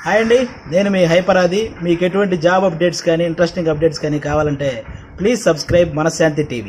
hi అండి నేను మీ హైపరాది మీకు ఎటువంటి జాబ్ అప్డేట్స్ కానీ ఇంట్రెస్టింగ్ అప్డేట్స్ కానీ కావాలంటే please subscribe Manashanti TV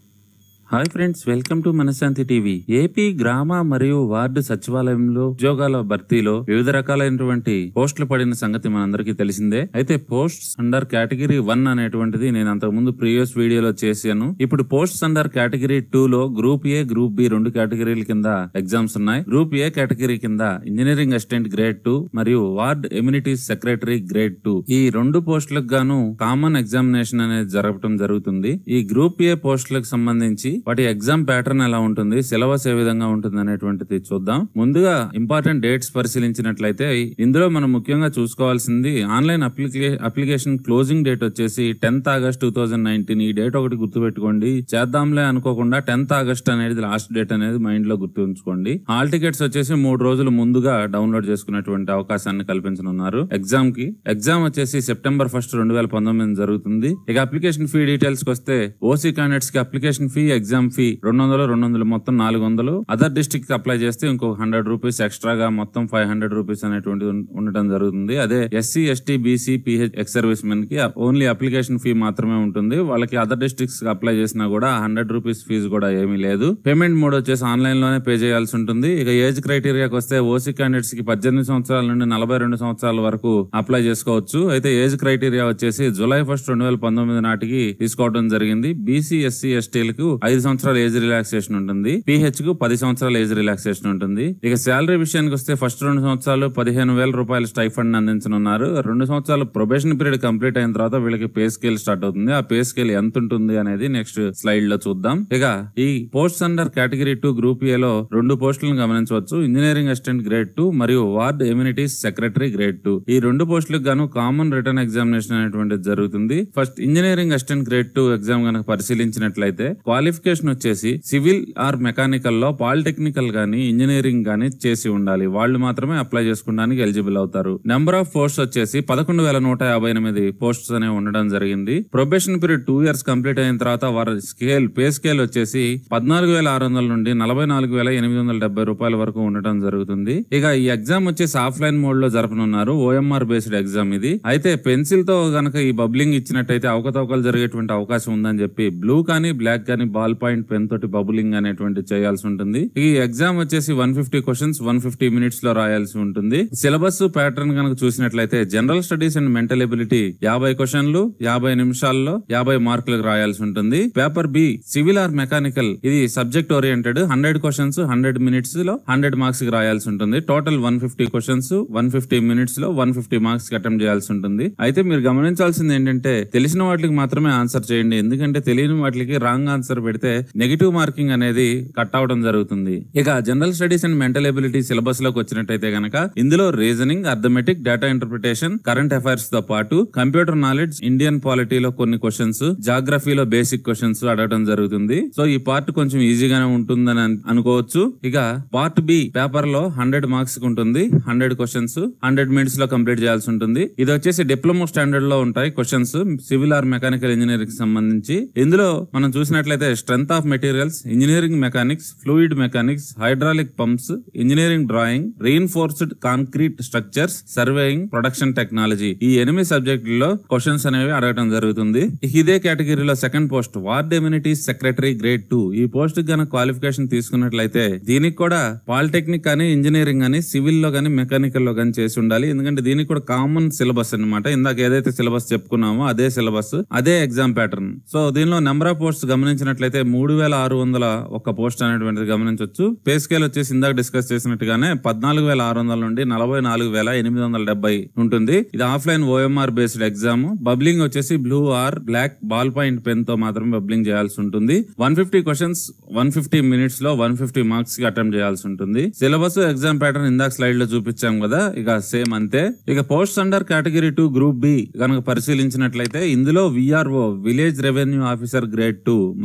hi friends welcome to Manashanti TV AP గ్రామ మరియు వార్డు సచివాలయంలో ఉద్యోగాల భర్తీలో వివిధ రకాలైనటువంటి పోస్టులు పడిన సంగతి మనందరికీ తెలిసిందే అయితే పోస్ట్స్ అండర్ కేటగిరీ వన్ అనేటువంటిది నేను అంతకు ముందు ప్రీవియస్ వీడియోలో చేశాను ఇప్పుడు పోస్ట్స్ అండర్ కేటగిరీ టూ లో గ్రూప్ ఏ గ్రూప్ బి రెండు కేటగిరీల కింద ఎగ్జామ్స్ ఉన్నాయి గ్రూప్ ఏ కేటగిరీ కింద ఇంజనీరింగ్ అసిస్టెంట్ గ్రేడ్ టూ మరియు ward amenities secretary grade two ఈ రెండు పోస్టులకు గాను కామన్ ఎగ్జామినేషన్ అనేది జరగడం జరుగుతుంది ఈ గ్రూప్ ఏ పోస్టులకు సంబంధించి వాటి ఎగ్జామ్ ప్యాటర్న్ ఎలా ఉంటుంది సిలబస్ ఏ విధంగా ఉంటుంది అనేటువంటిది చూద్దాం ముందుగా ఇంపార్టెంట్ డేట్స్ పరిశీలించినట్లయితే ఇందులో మనం ముఖ్యంగా చూసుకోవాల్సింది ఆన్లైన్ అప్లికేషన్ క్లోజింగ్ డేట్ వచ్చేసి tenth August two thousand nineteen ఈ డేట్ ఒకటి గుర్తుపెట్టుకోండి చేద్దాంలే అనుకోకుండా టెన్త్ ఆగస్ట్ అనేది లాస్ట్ డేట్ అనేది మైండ్ లో గుర్తుంచుకోండి హాల్ టికెట్స్ వచ్చేసి మూడు రోజులు ముందుగా డౌన్లోడ్ చేసుకునేటువంటి అవకాశాన్ని కల్పించనున్నారు ఎగ్జామ్ కి ఎగ్జామ్ వచ్చేసి సెప్టెంబర్ ఫస్ట్ రెండు వేల పంతొమ్మిది జరుగుతుంది ఇక అప్లికేషన్ ఫీ డీటెయిల్స్ కి వస్తే ఓసీ క్యాండిడేట్స్ కి అప్లికేషన్ ఫీ ఎగ్జామ్ ఫీ రెండు వందలు రెండు వందలు మొత్తం నాలుగు వందలు అదర్ డిస్ట్రిక్ట్ కి అప్లై చేస్తే ఇంకో హండ్రెడ్ రూపీస్ ఎక్స్ట్రాగా మొత్తం ఫైవ్ హండ్రెడ్ రూపీస్ అనేటువంటి ఉం- ఉండటం జరుగుతుంది అదే SC ST BC PH ex servicemen కి ఓన్లీ అప్లికేషన్ ఫీ మాత్రమే ఉంటుంది వాళ్ళకి అదర్ డిస్ట్రిక్ట్స్ కి అప్లై చేసినా కూడా హండ్రెడ్ రూపీస్ ఫీజు కూడా ఏమీ లేదు పేమెంట్ మోడ్ వచ్చేసి ఆన్లైన్ లోనే పే చేయాల్సి ఉంటుంది ఇక ఏజ్ క్రైటీరియాకి వస్తే ఓసీ క్యాండిడేట్స్ కి పద్దెనిమిది సంవత్సరాల నుండి నలభై రెండు సంవత్సరాల వరకు అప్లై చేసుకోవచ్చు అయితే ఏజ్ క్రైటీరియా వచ్చేసి జూలై ఫస్ట్ రెండు వేల పంతొమ్మిది నాటికి తీసుకోవడం జరిగింది బీసీ ఎస్సీ ఎస్టీలకు ఐదు సంవత్సరాల ఏజ్ రిలాక్సేషన్ ఉంటుంది పిహెచ్ కు పది సంవత్సరాల ఏజ్ రిలాక్సేషన్ ఉంటుంది ఇక శాలరీ విషయానికి వస్తే ఫస్ట్ రెండు సంవత్సరాలు పదిహేను వేల రూపాయల స్టైఫండ్ అందించనున్నారు రెండు సంవత్సరాలు ప్రొబేషన్ పీరియడ్ కంప్లీట్ అయిన తర్వాత వీళ్ళకి పే స్కేల్ స్టార్ట్ అవుతుంది ఆ పే స్కేల్ ఎంత ఉంటుంది అనేది నెక్స్ట్ స్లైడ్ లో చూద్దాం ఇక ఈ post under category two group A లో రెండు పోస్టులను గమనించవచ్చు ఇంజనీరింగ్ అసిస్టెంట్ గ్రేడ్ టూ మరియు ward amenities secretary grade two ఈ రెండు పోస్టులకు గాను కామన్ రిటర్న్ ఎగ్జామినేషన్ అనేటువంటిది జరుగుతుంది first engineering assistant grade two exam కనుక పరిశీలించినట్లయితే క్వాలిఫికేషన్ వచ్చేసి సివిల్ ఆర్ మెకానికల్ లో పాలిటెక్నికల్ గానీ ఇంజనీరింగ్ గానీ చేసి ఉండాలి వాళ్ళు మాత్రమే అప్లై చేసుకోవడానికి ఎలిజిబుల్ అవుతారు నెంబర్ ఆఫ్ పోస్ట్ వచ్చేసి పదకొండు వేల నూట యాభై ఎనిమిది పోస్ట్స్ అనేవి ఉండడం జరిగింది probation period two years complete అయిన తర్వాత వారి స్కేల్ పే స్కేల్ వచ్చేసి పద్నాలుగు వేల ఆరు వందల నుండి నలభై నాలుగు వేల ఎనిమిది వందల డెబ్బై రూపాయల వరకు ఉండటం జరుగుతుంది ఇక ఈ ఎగ్జామ్ వచ్చేసి ఆఫ్లైన్ మోడ్ లో జరపనున్నారు ఓఎంఆర్ బేస్డ్ ఎగ్జామ్ ఇది అయితే పెన్సిల్ తో గనక ఈ బబ్లింగ్ ఇచ్చినట్టయితే అవకతవకలు జరిగేటువంటి అవకాశం ఉందని చెప్పి బ్లూ కానీ బ్లాక్ కానీ బాల్ పాయింట్ పెన్ తోటి బబులింగ్ అనేటువంటి చేయాల్సి ఉంటుంది ఈ ఎగ్జామ్ వచ్చేసి one fifty questions one fifty minutes లో రాయాల్సి ఉంటుంది సిలబస్ ప్యాటర్న్ కనుక చూసినట్లయితే general studies and mental ability యాభై క్వశ్చన్లు యాభై నిమిషాల్లో యాభై మార్కులకు రాయాల్సి ఉంటుంది paper B civil or mechanical ఇది subject oriented hundred questions hundred minutes లో హండ్రెడ్ మార్క్స్ కి రాయాల్సి ఉంటుంది total one fifty questions one fifty minutes లో వన్ ఫిఫ్టీ మార్క్స్ కి అటెంప్ట్ చేయాల్సి ఉంటుంది అయితే మీరు గమనించాల్సింది ఏంటంటే తెలిసిన వాటికి మాత్రమే ఆన్సర్ చేయండి ఎందుకంటే తెలియని వాటికి రాంగ్ ఆన్సర్ పెడితే నెగిటివ్ మార్కింగ్ అనేది కట్ అవడం జరుగుతుంది ఇక general studies and mental ability syllabus లోకి వచ్చినట్టయితే గనక ఇందులో reasoning arithmetic data interpretation current affairs తో పాటు కంప్యూటర్ నాలెడ్జ్ ఇండియన్ పాలిటీలో కొన్ని క్వశ్చన్స్ జాగ్రఫీలో బేసిక్ క్వశ్చన్స్ అడగడం జరుగుతుంది సో ఈ పార్ట్ కొంచెం ఈజీగానే ఉంటుందని అన్- అనుకోవచ్చు ఇక పార్ట్ బి పేపర్ లో హండ్రెడ్ మార్క్స్ ఉంటుంది హండ్రెడ్ క్వశ్చన్స్ హండ్రెడ్ మినిట్స్ లో కంప్లీట్ చేయాల్సి ఉంటుంది ఇది వచ్చేసి డిప్లొమా స్టాండర్డ్ లో ఉంటాయి questions civil or mechanical engineering సంబంధించి ఇందులో మనం చూసినట్లయితే strength of materials engineering mechanics fluid mechanics hydraulic pumps engineering drawing reinforced concrete structures surveying production technology ఈ ఎనిమిది సబ్జెక్టుల్లో క్వశ్చన్స్ అనేవి అడగడం జరుగుతుంది ఇదే కేటగిరీలో second post ward amenities secretary grade two ఈ పోస్ట్ గన క్వాలిఫికేషన్ తీసుకున్నట్లయితే దీనికి కూడా పాలిటెక్నిక్ కానీ ఇంజనీరింగ్ కానీ సివిల్ లో కానీ మెకానికల్ లో కానీ చేసి ఉండాలి ఎందుకంటే దీనికి కూడా కామన్ సిలబస్ అన్నమాట ఇందాక ఏదైతే సిలబస్ చెప్పుకున్నామో అదే సిలబస్ అదే ఎగ్జామ్ ప్యాటర్న్ సో దీనిలో నెంబర్ ఆఫ్ పోస్ట్ గమనించినట్లయితే మూడు వేల ఆరు వందల ఒక్క పోస్ట్ అనేటువంటిది గమనించవచ్చు పే స్కేల్ వచ్చేసి ఇందాక డిస్కస్ చేసినట్టుగానే పద్నాలుగు వేల ఆరు వందల నుండి నలభై నాలుగు వేల ఎనిమిది వందల డెబ్బై ఉంటుంది ఇది offline OMR based exam bubbling వచ్చేసి blue or black ball point pen తో మాత్రమే బబ్లింగ్ చేయాల్సి ఉంటుంది one fifty questions one fifty minutes లో వన్ ఫిఫ్టీ మార్క్స్ కి అటెంప్ట్ చేయాల్సి ఉంటుంది సిలబస్ ఎగ్జామ్ ప్యాటర్న్ ఇందాక స్లైడ్ లో చూపించాం కదా ఇక సేమ్ అంతే ఇక post under category two group B కనుక పరిశీలించినట్లయితే ఇందులో VRO village revenue officer grade two మరియు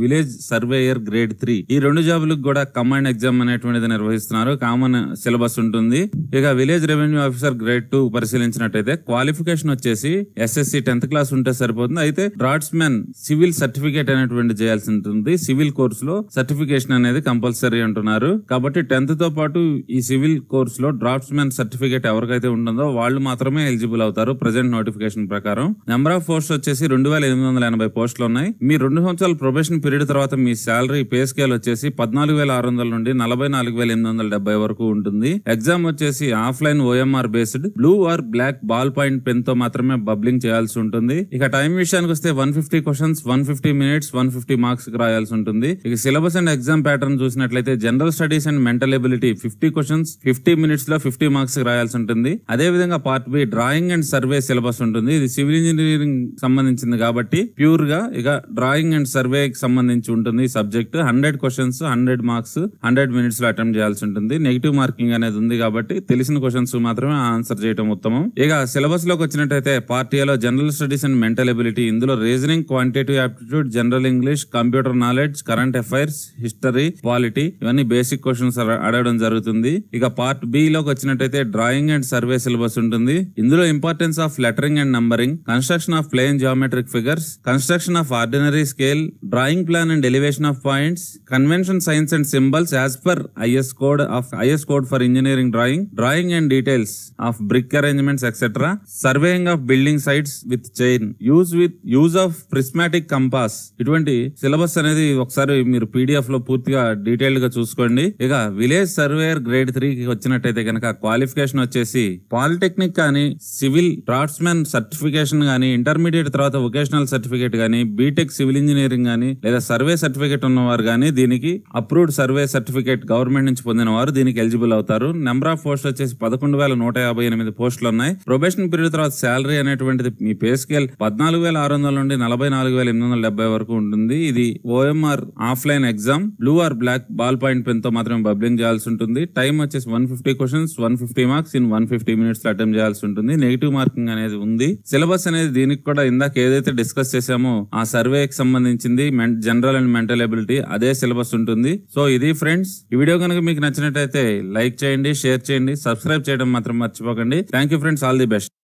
విలేజ్ సర్వేయర్ గ్రేడ్ త్రీ ఈ రెండు జాబులకు కూడా కమాండ్ ఎగ్జామ్ అనేటువంటిది నిర్వహిస్తున్నారు కామన్ సిలబస్ ఉంటుంది ఇక village revenue officer grade two పరిశీలించినట్టయితే క్వాలిఫికేషన్ వచ్చేసి ఎస్ఎస్సి టెన్త్ క్లాస్ ఉంటే సరిపోతుంది అయితే డ్రాట్స్ మ్యాన్ సివిల్ సర్టిఫికేట్ అనేటువంటి చేయాల్సి ఉంటుంది సివిల్ కోర్సులో సర్టిఫికేషన్ అనేది కంపల్సరీ అంటున్నారు కాబట్టి టెన్త్ తో పాటు ఈ సివిల్ కోర్స్ లో డ్రాఫ్ట్స్ మ్యాన్ సర్టిఫికేట్ ఎవరికైతే ఉంటుందో వాళ్ళు మాత్రమే ఎలిజిబుల్ అవుతారు ప్రజెంట్ నోటిఫికేషన్ ప్రకారం నెంబర్ ఆఫ్ పోస్ట్ వచ్చేసి రెండు వేల ఎనిమిది వందల ఎనభై పోస్టులు ఉన్నాయి మీ రెండు సంవత్సరాల ప్రొబేషన్ పీరియడ్ తర్వాత మీ శాలరీ పే స్కేల్ వచ్చేసి పద్నాలుగు వేల ఆరు వందల నుండి నలభై నాలుగు వేల ఎనిమిది వందల డెబ్బై వరకు ఉంటుంది ఎగ్జామ్ వచ్చేసి offline OMR based blue or black ball point pen తో మాత్రమే బబ్లింగ్ చేయాల్సి ఉంటుంది ఇక టైం విషయానికి వస్తే one fifty questions one fifty minutes one fifty marks రాయాల్సి ఉంటుంది ఇక సిలబస్ అండ్ ఎగ్జామ్ ప్యాటర్న్ చూసినట్లయితే general studies and mental ability fifty questions fifty minutes లో ఫిఫ్టీ మార్క్స్ రాయాల్సి ఉంటుంది అదే విధంగా part B drawing and survey syllabus ఉంటుంది ఇది సివిల్ ఇంజనీరింగ్ సంబంధించింది కాబట్టి ప్యూర్ గా ఇక డ్రాయింగ్ అండ్ సర్వే కి సంబంధించి ఉంటుంది ఈ subject hundred questions hundred marks hundred minutes లో అటెంప్ట్ చేయాల్సి ఉంటుంది నెగిటివ్ మార్కింగ్ అనేది ఉంది కాబట్టి తెలిసిన క్వశ్చన్స్ మాత్రమే ఆన్సర్ చేయడం ఉత్తమం ఇక సిలబస్ లోకి వచ్చినట్టయితే పార్ట్ ఏలో general studies and mental ability ఇందులో reasoning quantitative aptitude general English computer knowledge current affairs history polity ఇవన్నీ బేసిక్ క్వశ్చన్స్ అడగడం జరుగుతుంది ఇక పార్ట్ బి లోకి వచ్చినట్టయితే డ్రాయింగ్ అండ్ సర్వే సిలబస్ ఉంటుంది ఇందులో importance of lettering and numbering construction of plane geometric figures construction of ordinary scale drawing plan and elevation of points convention signs and symbols as per IS code of IS code for engineering drawing drawing and details of brick arrangements etcetera surveying of building sites with chain use with use of prismatic compass ఇటువంటి syllabus అనేది ఒకసారి మీరు PDF లో పూర్తిగా detailed గా చూసుకోండి ఇక village surveyor grade three కి వచ్చినట్టయితే కనుక క్వాలిఫికేషన్ వచ్చేసి పాలిటెక్నిక్ కానీ సివిల్ డ్రాఫ్ట్స్మెన్ సర్టిఫికేషన్ గానీ ఇంటర్మీడియట్ తర్వాత వొకేషనల్ సర్టిఫికేట్ గానీ బీటెక్ సివిల్ ఇంజనీరింగ్ గానీ లేదా సర్వే సర్టిఫికేట్ ఉన్నవారు గానీ దీనికి అప్రూవ్డ్ సర్వే సర్టిఫికేట్ గవర్నమెంట్ నుంచి పొందిన వారు దీనికి ఎలిజిబుల్ అవుతారు నెంబర్ ఆఫ్ పోస్ట్ వచ్చేసి పదకొండు వేల నూట యాభై ఎనిమిది పోస్టులు ఉన్నాయి ప్రొబేషన్ పీరియడ్ తర్వాత శాలరీ అనేటువంటిది మీ పే స్కేల్ పద్నాలుగు వేల ఆరు వందల నుండి నలభై నాలుగు వేల ఎనిమిది వందల డెబ్బై వరకు ఉంటుంది ఇది OMR offline exam blue or black ball point pen తో మాత్రమే బబ్లింగ్ చేయాల్సి ఉంటుంది టైం వచ్చేసి one fifty questions one fifty marks in one fifty minutes లో అటెంప్ట్ చేయాల్సి ఉంటుంది నెగిటివ్ మార్కింగ్ అనేది ఉంది సిలబస్ అనేది దీనికి కూడా ఇందాక ఏదైతే డిస్కస్ చేసామో ఆ సర్వేకి సంబంధించింది జనరల్ అండ్ మెంటల్ ఎబిలిటీ అదే సిలబస్ ఉంటుంది సో ఇది ఫ్రెండ్స్ ఈ వీడియో కనుక మీకు నచ్చినట్టయితే లైక్ చేయండి షేర్ చేయండి సబ్స్క్రైబ్ చేయడం మాత్రం మర్చిపోకండి thank you friends all the best